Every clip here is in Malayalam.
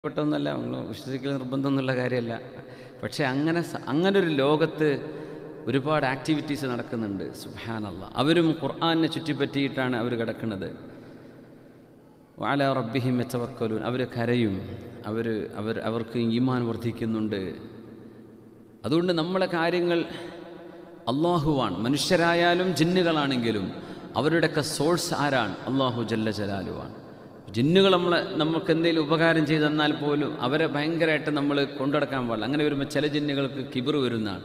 പെട്ടൊന്നല്ല നമ്മൾ വിശ്വസിക്കൽ നിർബന്ധമൊന്നുള്ള കാര്യമല്ല പക്ഷേ അങ്ങനെ സ- അങ്ങനൊരു ലോകത്ത് ഒരുപാട് ആക്ടിവിറ്റീസ് നടക്കുന്നുണ്ട് സുഹാനല്ല അവരും ഖുർആാനെ ചുറ്റിപ്പറ്റിയിട്ടാണ് അവർ കിടക്കുന്നത് വാല റബ്ബിഹിം മെച്ചവക്കലൂൻ അവർ കരയും അവർ അവർ അവർക്ക് ഈമാൻ വർദ്ധിക്കുന്നുണ്ട് അതുകൊണ്ട് നമ്മളെ കാര്യങ്ങൾ അള്ളാഹുവാണ് മനുഷ്യരായാലും ജിന്നുകളാണെങ്കിലും അവരുടെയൊക്കെ സോഴ്സ് ആരാണ് അള്ളാഹു ജല്ല ജലാലുവാണ് ജിന്നുകൾ നമ്മളെ നമുക്ക് എന്തെങ്കിലും ഉപകാരം ചെയ്തു തന്നാൽ പോലും അവരെ ഭയങ്കരമായിട്ട് നമ്മൾ കൊണ്ടുനടക്കാൻ പാടില്ല അങ്ങനെ വരുമ്പോൾ ചില ജിന്നുകൾക്ക് കിബിർ വരുന്നതാണ്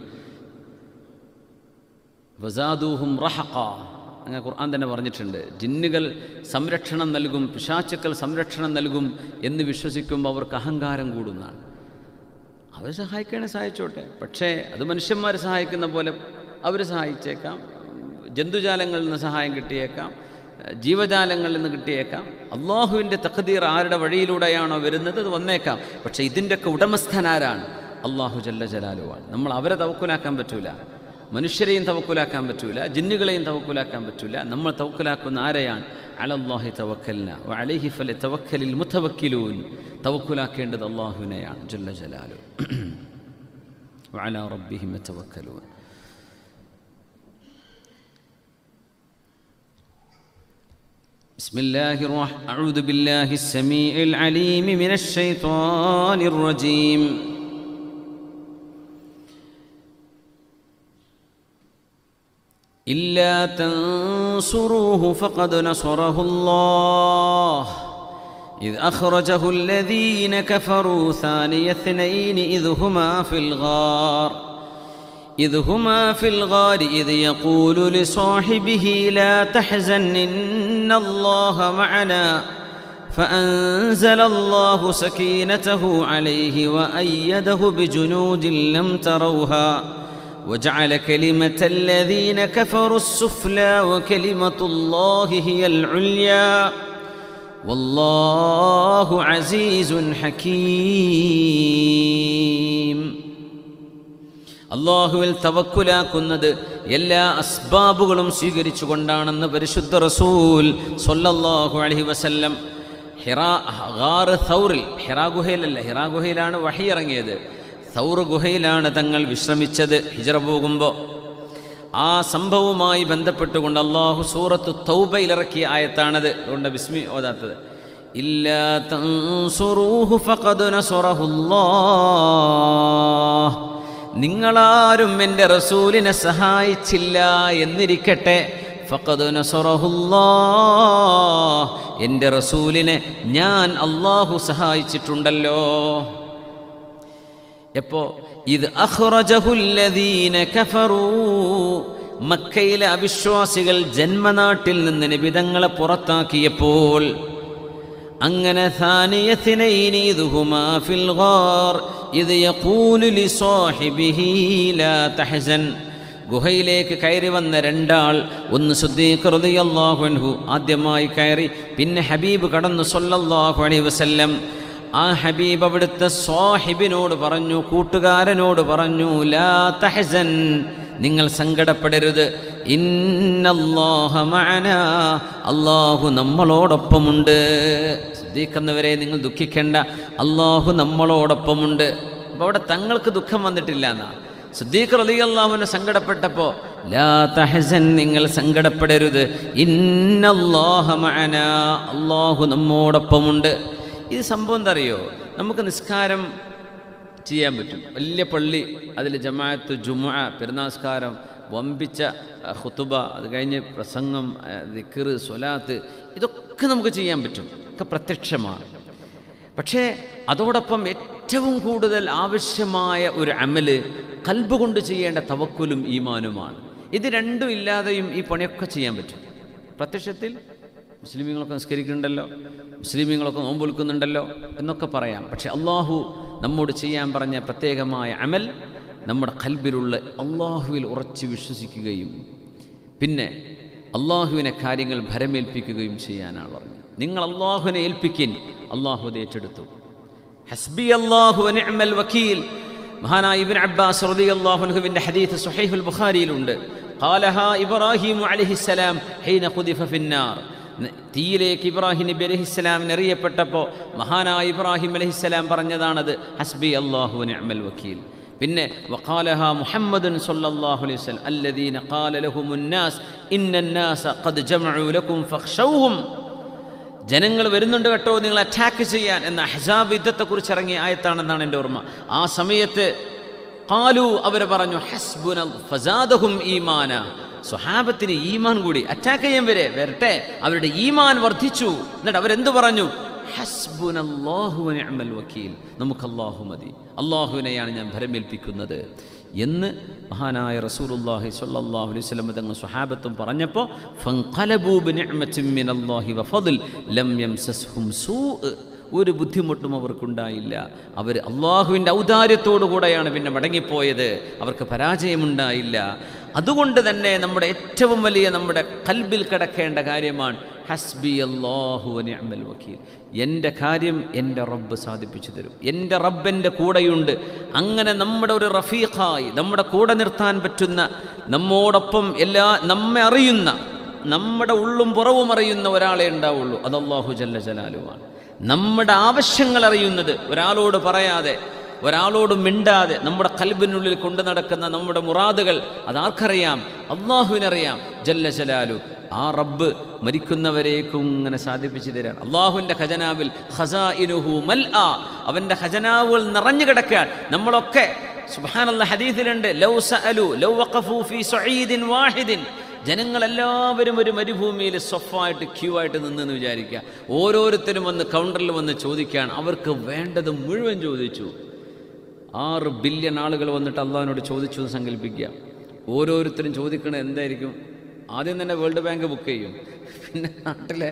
വസാദൂഹും റഹഖ അങ്ങനെ ഖുർആൻ തന്നെ പറഞ്ഞിട്ടുണ്ട് ജിന്നുകൾ സംരക്ഷണം നൽകും പിശാച്ചുക്കൾ സംരക്ഷണം നൽകും എന്ന് വിശ്വസിക്കുമ്പോൾ അവർക്ക് അഹങ്കാരം കൂടുന്നതാണ് അവർ സഹായിക്കണേ സഹായിച്ചോട്ടെ പക്ഷേ അത് മനുഷ്യന്മാർ സഹായിക്കുന്ന പോലെ അവർ സഹായിച്ചേക്കാം ജന്തുജാലങ്ങളിൽ നിന്ന് സഹായം കിട്ടിയേക്കാം ജീവജാലങ്ങളിൽ നിന്ന് കിട്ടിയേക്കാം അള്ളാഹുവിൻ്റെ തഖദീർ ആരുടെ വഴിയിലൂടെയാണോ വരുന്നത് അത് വന്നേക്കാം പക്ഷേ ഇതിൻ്റെയൊക്കെ ഉടമസ്ഥനാരാണ് അള്ളാഹു ജല്ല ജലാലുവാണ് നമ്മൾ അവരെ തവക്കുലാക്കാൻ പറ്റൂല മനുഷ്യരെയും തവക്കുലാക്കാൻ പറ്റൂല ജിന്നുകളെയും തവക്കുലാക്കാൻ പറ്റൂല നമ്മൾ തവക്കുലാക്കുന്ന ആരെയാണ് അലല്ലാഹി തവക്കൽന അലൈഹി ഫല തവക്കലിൽ മുത്തവക്കിലൂൻ തവക്കുലാക്കേണ്ടത് അള്ളാഹുവിനെയാണ് ജല്ല ജലാലു وعلى ربهم يتوكلون بسم الله الرحمن أعوذ بالله السميع العليم من الشيطان الرجيم إلا تنصروه فقد نصره الله إذ أخرجه الذين كفروا ثاني اثنين إذ هما في الغار إذ هما في الغار إذ يقول لصاحبه لا تحزن إن الله معنا فأنزل الله سكينته عليه وأيده بجنود لم تروها وجعل كلمة الذين كفروا السفلى وكلمة الله هي العليا والله عزيز حكيم അള്ളാഹുവിൽ തവക്കുലാക്കുന്നത് എല്ലാ അസ്ബാബുകളും സ്വീകരിച്ചുകൊണ്ടാണെന്ന് പരിശുദ്ധ റസൂൽ സൊല്ലല്ലാഹു അലഹി വസല്ലം ഹിറാ ഗാറ് സൗറിൽ ഹിറാ ഗുഹയിലല്ല ഹിറാ ഗുഹയിലാണ് വഹി ഇറങ്ങിയത് സൗർ ഗുഹയിലാണ് തങ്ങൾ വിശ്രമിച്ചത് ഹിജറ പോകുമ്പോൾ ആ സംഭവവുമായി ബന്ധപ്പെട്ടുകൊണ്ട് അള്ളാഹു സൂറത്ത് തൗബയിലിറക്കിയ ആയത്താണത് അതുകൊണ്ട് ബിസ്മി ഓതാത്തത് ഇല്ലാ തൻസുറൂഹു ഫഖദ് നസറഹുല്ലാഹ് നിങ്ങളാരും എൻ്റെ റസൂലിനെ സഹായിച്ചില്ല എന്നിരിക്കട്ടെ ഫഖദ് നസറഹുല്ലാഹ് എൻ്റെ റസൂലിനെ ഞാൻ അള്ളാഹു സഹായിച്ചിട്ടുണ്ടല്ലോ എപ്പോ ഇത് അഹ്റജഹുല്ലദീന കഫറൂ മക്കയിലെ അവിശ്വാസികൾ ജന്മനാട്ടിൽ നിന്ന് നിബിതങ്ങളെ പുറത്താക്കിയപ്പോൾ അങ്ങനെ ഥാനിയത്തിനൈനി ഇദ്ഹുമാ ഫിൽ ഗാർ ഇത് യഖൂലു ലിസാഹിബിഹി ലാ തഹസൻ ഗുഹയിലേക്ക് കയറി വന്ന രണ്ടാൾ ഒന്ന് സുദ്ദീഖ് റളിയല്ലാഹു അൻഹു ആദ്യമായി കയറി പിന്നെ ഹബീബ് കടന്നു സല്ലല്ലാഹു അലൈഹി വസല്ലം ആ ഹബീബ് അവിടുത്തെ സ്വാഹിബിനോട് പറഞ്ഞു കൂട്ടുകാരനോട് പറഞ്ഞു ലാ തഹസൻ നിങ്ങൾ സങ്കടപ്പെടരുത് ഇന്നല്ലാഹ മഅനാ അള്ളാഹു നമ്മളോടൊപ്പമുണ്ട് ശ്രദ്ധിക്കുന്നവരെ നിങ്ങൾ ദുഃഖിക്കേണ്ട അള്ളാഹു നമ്മളോടൊപ്പമുണ്ട് അപ്പോൾ അവിടെ തങ്ങൾക്ക് ദുഃഖം വന്നിട്ടില്ല എന്നാ സുദ്ദീഖ് റലി അള്ളാഹുവിനെ സങ്കടപ്പെട്ടപ്പോൾ ലാ തഹസൻ നിങ്ങൾ സങ്കടപ്പെടരുത് ഇന്നല്ലാഹ മഅനാ അള്ളാഹു നമ്മോടൊപ്പമുണ്ട് ഇത് സംഭവം എന്താ അറിയോ നമുക്ക് നിസ്കാരം ചെയ്യാൻ പറ്റും വലിയ പള്ളി അതിൽ ജമാഅത്ത് ജുമുഅ പെരുന്നാസ്കാരം വമ്പിച്ച അഹ്, ഖുതുബ അത് കഴിഞ്ഞ് പ്രസംഗം ദിക്കറ് സ്വലാത്ത് ഇതൊക്കെ നമുക്ക് ചെയ്യാൻ പറ്റും ഒക്കെ പ്രത്യക്ഷമാണ് പക്ഷേ അതോടൊപ്പം ഏറ്റവും കൂടുതൽ ആവശ്യമായ ഒരു അമല് കൽബ് കൊണ്ട് ചെയ്യേണ്ട തവക്കുലും ഈമാനുമാണ് ഇത് രണ്ടും ഇല്ലാതെയും ഈ പണിയൊക്കെ ചെയ്യാൻ പറ്റും പ്രത്യക്ഷത്തിൽ മുസ്ലിമീങ്ങളൊക്കെ നിസ്കരിക്കുന്നുണ്ടല്ലോ മുസ്ലിമീങ്ങളൊക്കെ നോമ്പൊൽക്കുന്നുണ്ടല്ലോ എന്നൊക്കെ പറയാം പക്ഷെ അള്ളാഹു നമ്മോട് ചെയ്യാൻ പറഞ്ഞ പ്രത്യേകമായ അമൽ നമ്മുടെ കൽബിലുള്ള അള്ളാഹുവിൽ ഉറച്ച് വിശ്വസിക്കുകയും പിന്നെ അള്ളാഹുവിനെ കാര്യങ്ങൾ ഭരമേൽപ്പിക്കുകയും ചെയ്യാനാണ് പറഞ്ഞത് നിങ്ങൾ അള്ളാഹുവിനെ ഏൽപ്പിക്കിൻ അള്ളാഹു അത് ഏറ്റെടുത്തു ഹസ്ബി അല്ലാഹു വനിഅമൽ വക്കീൽ മഹാനായ ഇബ്നു അബ്ബാസ് റളിയല്ലാഹു അൻഹുവിന്റെ ഹദീസ് സ്വഹീഹുൽ ബുഖാരിയിലുണ്ട് ഖാലഹ ഇബ്രാഹിം അലൈഹിസ്സലാം ഹീന ഖുദിഫ ഫിന്നാർ ന- തീയിലേക്ക് ഇബ്രാഹിം നബി അലഹിസ്സലാമിന് എറിയപ്പെട്ടപ്പോൾ മഹാനായ ഇബ്രാഹിം അലഹിസ്സലാം പറഞ്ഞതാണത് ഹസ്ബി അള്ളാഹു നിഅമൽ വക്കീൽ പിന്നെ വഖാലഹ മുഹമ്മദുൻ സല്ലല്ലാഹു അലൈഹി വസല്ലം അല്ലദീന ഖാല ലഹുമുൻ നാസ് ഇന്നൻ നാസ ഖദ് ജമഉ ലക്കും ഫഖ്ശൗഹും ജനങ്ങൾ വരുന്നുണ്ട് കേട്ടോ നിങ്ങൾ അറ്റാക്ക് ചെയ്യാൻ എന്ന ഹസാബ് യുദ്ധത്തെക്കുറിച്ച് ഇറങ്ങിയ ആയത്താണെന്നാണ് എൻ്റെ ഓർമ്മ ആ സമയത്ത് കാലു അവർ പറഞ്ഞു ഹസ്ബുന ഫസാദഹും ഈമാന സ്വഹാബത്തിന് ഈമാൻ കൂടി അറ്റാക്ക് ചെയ്യാൻ വരെ വരട്ടെ അവരുടെ ഈമാൻ വർദ്ധിച്ചു എന്നിട്ട് അവരെന്ത് പറഞ്ഞു ഹസ്ബുനല്ലാഹു വനിഅമൽ വക്കീൽ നമുക്ക് അല്ലാഹു മതി അള്ളാഹുവിനെയാണ് ഞാൻ ഭരമേൽപ്പിക്കുന്നത് എന്ന് മഹാനായ റസൂലുള്ളാഹി സ്വല്ലല്ലാഹു അലൈഹി വസല്ലം തങ്ങൾ സ്വഹാബത്തും പറഞ്ഞപ്പോൾ ഫൻഖലബൂ ബിനിഅമത്തിൻ മിനല്ലാഹി വഫദ്ൽ ലം യംസസ്ഹും സൂഅ് ഒരു ബുദ്ധിമുട്ടും അവർക്കുണ്ടായില്ല അവർ അള്ളാഹുവിൻ്റെ ഔദാര്യത്തോടു കൂടെയാണ് പിന്നെ മടങ്ങിപ്പോയത് അവർക്ക് പരാജയമുണ്ടായില്ല അതുകൊണ്ട് തന്നെ നമ്മുടെ ഏറ്റവും വലിയ നമ്മുടെ കൽബിൽ കിടക്കേണ്ട കാര്യമാണ് ഹസ്ബി അള്ളാഹു നിഅമൽ വക്കീൽ എൻ്റെ കാര്യം എൻ്റെ റബ്ബ് സാധിപ്പിച്ചു തരും എൻ്റെ റബ്ബ് എൻ്റെ കൂടെയുണ്ട് അങ്ങനെ നമ്മുടെ ഒരു റഫീഖായി നമ്മുടെ കൂടെ നിർത്താൻ പറ്റുന്ന നമ്മോടൊപ്പം എല്ലാ നമ്മെ അറിയുന്ന നമ്മുടെ ഉള്ളും പുറവും അറിയുന്ന ഒരാളെ ഉണ്ടാവുള്ളൂ അത് അള്ളാഹു ജല്ല ജലാലുമാണ് നമ്മുടെ ആവശ്യങ്ങൾ അറിയുന്നത് ഒരാളോട് പറയാതെ ഒരാളോട് മിണ്ടാതെ നമ്മുടെ കൽബിനുള്ളിൽ കൊണ്ടു നടക്കുന്ന നമ്മുടെ മുറാദുകൾ അതാർക്കറിയാം അള്ളാഹുവിനറിയാം ജല്ല ജലാലു ആ റബ്ബ് മരിക്കുന്നവരേക്കും ഇങ്ങനെ സാധിപ്പിച്ചു തരാൻ അള്ളാഹുവിൻ്റെ ഖജനാവിൽ ഖസാഇനുഹു മൽ ആ അവൻ്റെ ഖജനാവുകൾ നിറഞ്ഞു കിടക്കാൻ നമ്മളൊക്കെ സുബ്ഹാനല്ല ഹദീസിലുണ്ട് ലൗ സഅലു ലൗ വഖഫു ഫീ സഈദിൻ വാഹിദിൻ ജനങ്ങളെല്ലാവരും ഒരു മരുഭൂമിയിൽ സ്വഫായിട്ട് ക്യൂ ആയിട്ട് നിന്നെന്ന് വിചാരിക്കുക ഓരോരുത്തരും വന്ന് കൗണ്ടറിൽ വന്ന് ചോദിക്കാൻ അവർക്ക് വേണ്ടത് മുഴുവൻ ചോദിച്ചു ആറ് ബില്യൺ ആളുകൾ വന്നിട്ട് അള്ളാഹിനോട് ചോദിച്ചു എന്ന് സങ്കല്പിക്കുക ഓരോരുത്തരും ചോദിക്കണത് എന്തായിരിക്കും ആദ്യം തന്നെ വേൾഡ് ബാങ്ക് ബുക്ക് ചെയ്യും പിന്നെ നാട്ടിലെ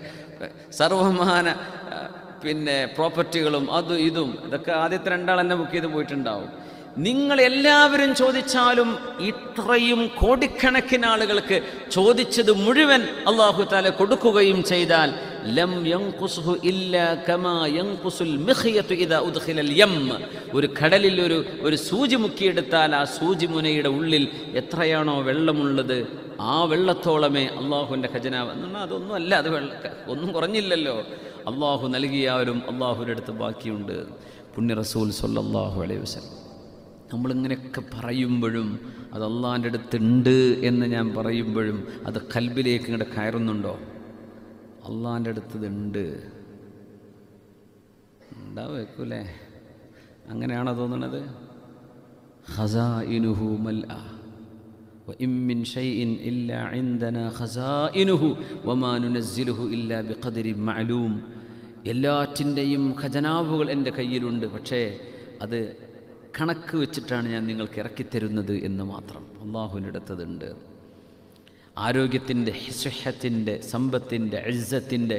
സർവമാന ആ, പിന്നെ പ്രോപ്പർട്ടികളും അതും ഇതും ഇതൊക്കെ ആദ്യത്തെ രണ്ടാൾ തന്നെ ബുക്ക് ചെയ്ത് പോയിട്ടുണ്ടാവും നിങ്ങൾ എല്ലാവരും ചോദിച്ചാലും ഇത്രയും കോടിക്കണക്കിന് ആളുകൾക്ക് ചോദിച്ചത് മുഴുവൻ അള്ളാഹു താല കൊടുക്കുകയും ചെയ്താൽ ലം യൻഖുസ്ഹു ഇല്ലാ കമാ യൻഖുസുൽ മിഖ്യതു ഇദാ ഉദ്ഖിലൽ യം ഒരു കടലിൽ ഒരു ഒരു സൂചി മുക്കിയെടുത്താൽ ആ സൂചി മുനയുടെ ഉള്ളിൽ എത്രയാണോ വെള്ളമുള്ളത് ആ വെള്ളത്തോളമേ അള്ളാഹുവിൻ്റെ ഖജനാവ് എന്നാൽ അതൊന്നും അല്ല അത് വെള്ള ഒന്നും കുറഞ്ഞില്ലല്ലോ അള്ളാഹു നൽകിയാലും അള്ളാഹുവിൻ്റെ അടുത്ത് ബാക്കിയുണ്ട് പുണ്യ റസൂൽ സല്ലല്ലാഹു അലൈഹി വസല്ലം നമ്മളിങ്ങനെയൊക്കെ പറയുമ്പോഴും അത് അള്ളാഹിൻ്റെ അടുത്തുണ്ട് എന്ന് ഞാൻ പറയുമ്പോഴും അത് കൽബിലേക്ക് ഇങ്ങോട്ട് കയറുന്നുണ്ടോ അള്ളാഹിൻ്റെ അടുത്ത് ഇതുണ്ട് ഉണ്ടാവേക്കൂലേ അങ്ങനെയാണോ തോന്നുന്നത് ഖസാഇനുഹു മൽഅ وإن من شيء إلا عندنا خزائنه وما ننزله إلا بقدر معلوم എല്ലാറ്റിൻ്റെയും ഖജനാവുകൾ എൻ്റെ കയ്യിലുണ്ട് പക്ഷേ അത് കണക്ക് വെച്ചിട്ടാണ് ഞാൻ നിങ്ങൾക്ക് ഇറക്കിത്തരുന്നത് എന്ന് മാത്രം അള്ളാഹുവിൻ്റെ അടുത്തതുണ്ട് ആരോഗ്യത്തിൻ്റെ ഹിസ്ഹത്തിൻ്റെ സമ്പത്തിൻ്റെ ഇസ്സത്തിൻ്റെ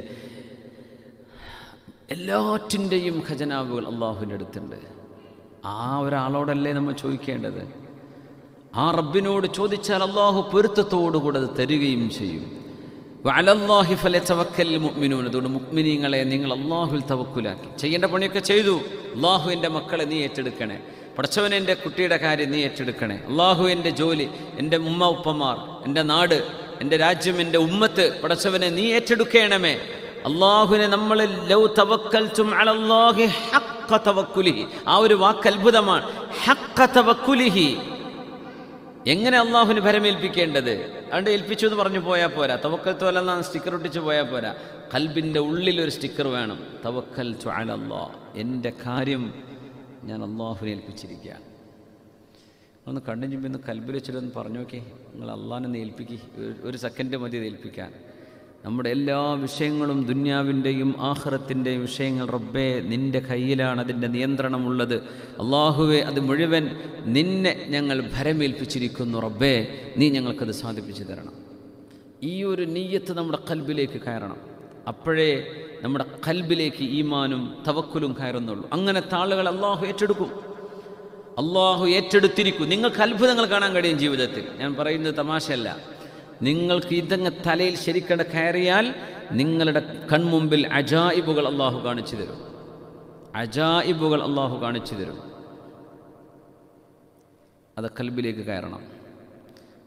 എല്ലാറ്റിൻ്റെയും ഖജനാവുകൾ അള്ളാഹുവിൻ്റെ അടുത്തുണ്ട് ആ ഒരാളോടല്ലേ നമ്മൾ ചോദിക്കേണ്ടത് ആ റബ്ബിനോട് ചോദിച്ചാൽ അള്ളാഹു പൊരുത്തത്തോടുകൂടെ അത് തരികയും ചെയ്യും വഅലല്ലാഹി ഫലതവക്കൽ മുഅ്മിനൂൻ അതുകൊണ്ട് മുഅ്മിനീങ്ങളെ നിങ്ങൾ അള്ളാഹുൽ തവക്കുലാക്കി ചെയ്യേണ്ട പണിയൊക്കെ ചെയ്തു അള്ളാഹു എൻ്റെ മക്കളെ നീ ഏറ്റെടുക്കണേ പടച്ചവൻ എൻ്റെ കുട്ടിയുടെ കാര്യം നീ ഏറ്റെടുക്കണേ അള്ളാഹു എൻ്റെ ജോലി എൻ്റെ ഉമ്മ ഉപ്പമാർ എൻ്റെ നാട് എൻ്റെ രാജ്യം എൻ്റെ ഉമ്മത്ത് പടച്ചവനെ നീ ഏറ്റെടുക്കണമേ അള്ളാഹുവിനെ നമ്മൾ ലൗ തവക്കൽതും അലല്ലാഹി ഹഖ്ഖ തവക്കുലിഹി ആ ഒരു വാക്ക് അത്ഭുതമാണ് ഹഖ്ഖ തവക്കുലിഹി എങ്ങനെ അള്ളാഹുവിന് ഭരമേൽപ്പിക്കേണ്ടത് അതുകൊണ്ട് ഏൽപ്പിച്ചു എന്ന് പറഞ്ഞു പോയാൽ പോരാ തവക്കൽ തോലെന്നാണ് സ്റ്റിക്കർ ഒട്ടിച്ച് പോയാൽ പോരാ കൽബിൻ്റെ ഉള്ളിൽ ഒരു സ്റ്റിക്കർ വേണം തവക്കൽ അലല്ലാ എൻ്റെ കാര്യം ഞാൻ അള്ളാഹുവിനെ ഏൽപ്പിച്ചിരിക്കുക ഒന്ന് കണ്ണും ചുമ്പി ഒന്ന് കൽബിൽ വെച്ചിട്ടൊന്ന് പറഞ്ഞു നോക്കി നിങ്ങൾ അള്ളാഹിനെ ഏൽപ്പിക്കി ഒരു സെക്കൻഡ് മതി ഇത് ഏൽപ്പിക്കാൻ നമ്മുടെ എല്ലാ വിഷയങ്ങളും ദുന്യാവിൻ്റെയും ആഹ്റത്തിൻ്റെയും വിഷയങ്ങൾ റബ്ബേ നിൻ്റെ കയ്യിലാണ് അതിൻ്റെ നിയന്ത്രണമുള്ളത് അള്ളാഹുവെ അത് മുഴുവൻ നിന്നെ ഞങ്ങൾ ഭരമേൽപ്പിച്ചിരിക്കുന്നു റബ്ബേ നീ ഞങ്ങൾക്കത് സാധിപ്പിച്ചു തരണം ഈ ഒരു നീയത്ത് നമ്മുടെ കൽബിലേക്ക് കയറണം അപ്പോഴേ നമ്മുടെ കൽബിലേക്ക് ഈമാനും തവക്കുലും കയറുന്നുള്ളൂ അങ്ങനത്തെ ആളുകൾ അള്ളാഹു ഏറ്റെടുക്കും അള്ളാഹു ഏറ്റെടുത്തിരിക്കും നിങ്ങൾക്ക് അത്ഭുതങ്ങൾ കാണാൻ കഴിയും ജീവിതത്തിൽ ഞാൻ പറയുന്നത് തമാശയല്ല നിങ്ങൾക്ക് ഇതങ്ങ് തലയിൽ ശരിക്കട കയറിയാൽ നിങ്ങളുടെ കൺമുമ്പിൽ അജായിബുകൾ അള്ളാഹു കാണിച്ചു തരും അജായിബുകൾ അള്ളാഹു കാണിച്ചു തരും അത് കൽബിലേക്ക് കയറണം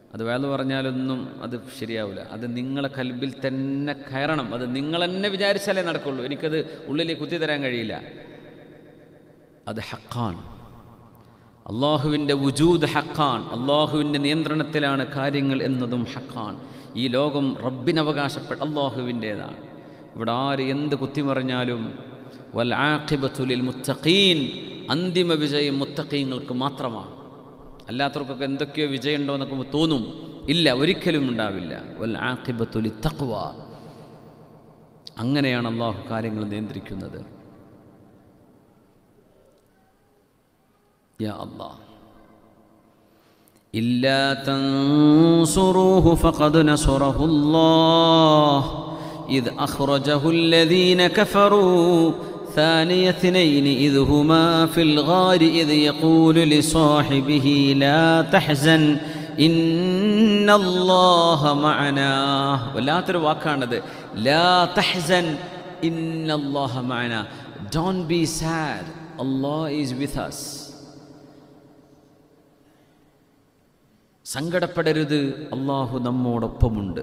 അത് വേല പറഞ്ഞാലൊന്നും അത് ശരിയാവില്ല അത് നിങ്ങളെ കൽബിൽ തന്നെ കയറണം അത് നിങ്ങൾ തന്നെ വിചാരിച്ചാലേ നടക്കുള്ളൂ എനിക്കത് ഉള്ളിലേക്ക് കുത്തി തരാൻ കഴിയില്ല അത് ഹക്കാൻ അള്ളാഹുവിൻ്റെ വുജൂദ് ഹക്കാൻ അള്ളാഹുവിൻ്റെ നിയന്ത്രണത്തിലാണ് കാര്യങ്ങൾ എന്നതും ഹക്കാൻ ഈ ലോകം റബ്ബിനവകാശപ്പെട്ട അള്ളാഹുവിൻ്റേതാണ് ഇവിടെ ആര് എന്ത് കുത്തിമറിഞ്ഞാലും വൽ ആഖിബത്തുലിൽ മുത്തഖീൻ അന്തിമ വിജയം മുത്തഖീങ്ങൾക്ക് മാത്രമാണ് അല്ലാത്തവർക്കൊക്കെ എന്തൊക്കെയോ വിജയമുണ്ടോ എന്നൊക്കെ തോന്നും ഇല്ല ഒരിക്കലും ഉണ്ടാവില്ല വൽ ആഖിബത്തുലി തഖ്വ അങ്ങനെയാണ് അള്ളാഹു കാര്യങ്ങൾ നിയന്ത്രിക്കുന്നത് يا الله إلا تنصروه فقد نصره الله إذ أخرجه الذين كفروا ثاني اثنين إذ هما في الغار إذ يقول لصاحبه لا تحزن إن الله معنا ولا ترواكاند لا تحزن إن الله معنا Don't be sad Allah is with us സങ്കടപ്പെടരുത് Allah നമ്മോടൊപ്പമുണ്ട്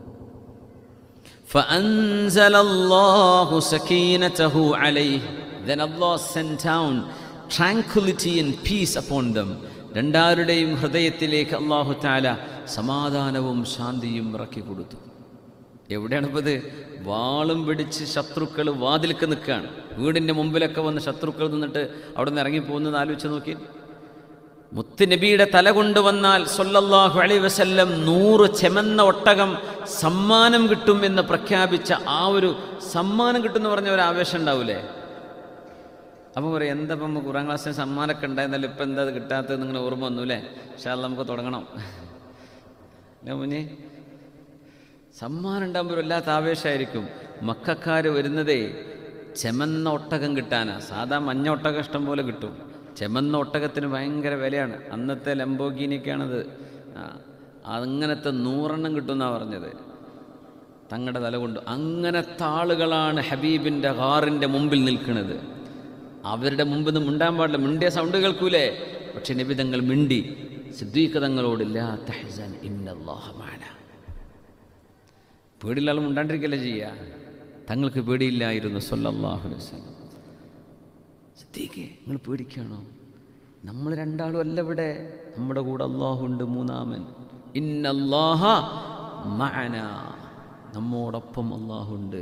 فأنزل الله سكينته عليه Then Allah sent down tranquility and peace upon them രണ്ടാരുടെയും ഹൃദയത്തിലേക്ക് അള്ളാഹു താല സമാധാനവും ശാന്തിയും ഇറക്കി കൊടുത്തു എവിടെയാണ് ഇപ്പോൾ ഇത് വാളും പിടിച്ച് ശത്രുക്കൾ വാതിൽക്ക് നിൽക്കുകയാണ് വീടിൻ്റെ മുമ്പിലൊക്കെ വന്ന് ശത്രുക്കൾ നിന്നിട്ട് അവിടെ നിന്ന് ഇറങ്ങിപ്പോകുന്നത് ആലോചിച്ച് നോക്കി മുത്തുനബിയുടെ തല കൊണ്ടുവന്നാൽ സൊല്ലല്ലാഹു അലൈ വസല്ലം നൂറ് ചെമന്ന ഒട്ടകം സമ്മാനം കിട്ടും എന്ന് പ്രഖ്യാപിച്ച ആ ഒരു സമ്മാനം കിട്ടും എന്ന് പറഞ്ഞ ഒരു ആവേശം ഉണ്ടാവൂലേ അപ്പോൾ പറയും എന്താ ഇപ്പം നമുക്ക് കുറാം ക്ലാസ്സിന് സമ്മാനമൊക്കെ ഉണ്ടായിരുന്നല്ലോ ഇപ്പം എന്താ അത് കിട്ടാത്തത് നിങ്ങനെ ഓർമ്മ വന്നു അല്ലേ പക്ഷേ അത് നമുക്ക് തുടങ്ങണം അല്ലേ മുന്നേ സമ്മാനം ഉണ്ടാകുമ്പോൾ വല്ലാത്ത ആവേശമായിരിക്കും മക്കാർ വരുന്നതേ ചെമന്ന ഒട്ടകം കിട്ടാനാ സാധാ മഞ്ഞ ഒട്ടകം ഇഷ്ടം പോലെ കിട്ടും ചെമന്ന ഒട്ടകത്തിന് ഭയങ്കര വിലയാണ് അന്നത്തെ ലംബോഗീനിയൊക്കെയാണത് ആ അങ്ങനത്തെ നൂറെണ്ണം കിട്ടുമെന്നാണ് പറഞ്ഞത് തങ്ങളുടെ തല കൊണ്ട് അങ്ങനത്തെ ആളുകളാണ് ഹബീബിൻ്റെ ഹാറിൻ്റെ മുമ്പിൽ നിൽക്കുന്നത് അവരുടെ മുമ്പിൽ നിന്ന് മിണ്ടാൻ പാടില്ല മിണ്ടിയ സൗണ്ട് കേൾക്കൂലേ പക്ഷെ നിബിതങ്ങൾ മിണ്ടി സിദ്ദീഖതങ്ങളോടില്ല തഹ്സൻ ഇന്നല്ലാഹമാന പേടിയുള്ള ആൾ മിണ്ടാണ്ടിരിക്കല്ലേ ചെയ്യുക തങ്ങൾക്ക് പേടിയില്ലായിരുന്നു സല്ലല്ലാഹു അലൈഹി വസല്ലം സിദ്ദീഖേ നിങ്ങൾ പേടിക്കുകയാണോ നമ്മൾ രണ്ടാളും അല്ല ഇവിടെ നമ്മുടെ കൂടെ അള്ളാഹുണ്ട് മൂന്നാമൻ ഇന്നല്ലാഹ മഅന നമ്മോടൊപ്പം അള്ളാഹുണ്ട്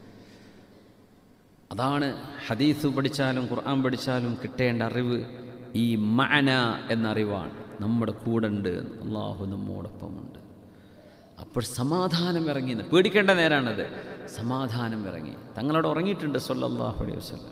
അതാണ് ഹദീസ് പഠിച്ചാലും ഖുർആൻ പഠിച്ചാലും കിട്ടേണ്ട അറിവ് ഈ മഅന എന്ന അറിവാണ് നമ്മുടെ കൂടെ ഉണ്ട് അള്ളാഹു നമ്മോടൊപ്പമുണ്ട് അപ്പോൾ സമാധാനം ഇറങ്ങി എന്ന്. പേടിക്കേണ്ട നേരാണത് സമാധാനം ഇറങ്ങി തങ്ങളോട് ഉറങ്ങിയിട്ടുണ്ട് സല്ലല്ലാഹു അലൈഹി വസല്ലം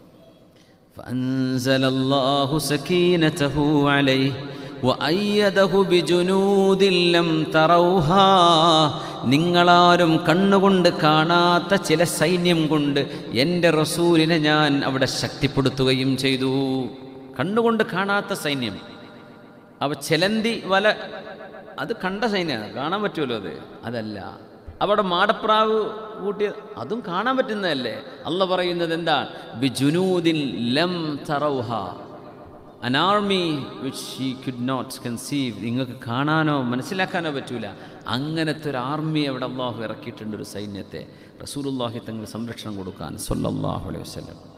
فأنزل الله سكينته عليه وأيده بجنود لم تروها നിങ്ങളാരും കണ്ണുകൊണ്ട് കാണാത്ത ചില സൈന്യം കൊണ്ട് എൻ്റെ റസൂലിനെ ഞാൻ അവിടെ ശക്തിപ്പെടുത്തുകയും ചെയ്തു കണ്ണുകൊണ്ട് കാണാത്ത സൈന്യം അവ ചെലന്തി വല അത് കണ്ട സൈന്യമാണ് കാണാൻ പറ്റുമല്ലോ അത് അതല്ല അവിടെ മാടപ്രാവ് കൂട്ടിയ അതും കാണാൻ പറ്റുന്നതല്ലേ അല്ല പറയുന്നത് എന്താ ബിജുനൂദിൻ ലം തറൗഹ an army which she could not conceive നിങ്ങൾക്ക് കാണാനോ മനസ്സിലാക്കാനോ പറ്റൂല അങ്ങനത്തെ ഒരു ആർമി അവിടെ അള്ളാഹു ഇറക്കിയിട്ടുണ്ട് ഒരു സൈന്യത്തെ റസൂലുള്ളാഹി തങ്ങൾ സംരക്ഷണം കൊടുക്കാൻ സല്ലല്ലാഹു അലൈഹി വസല്ലം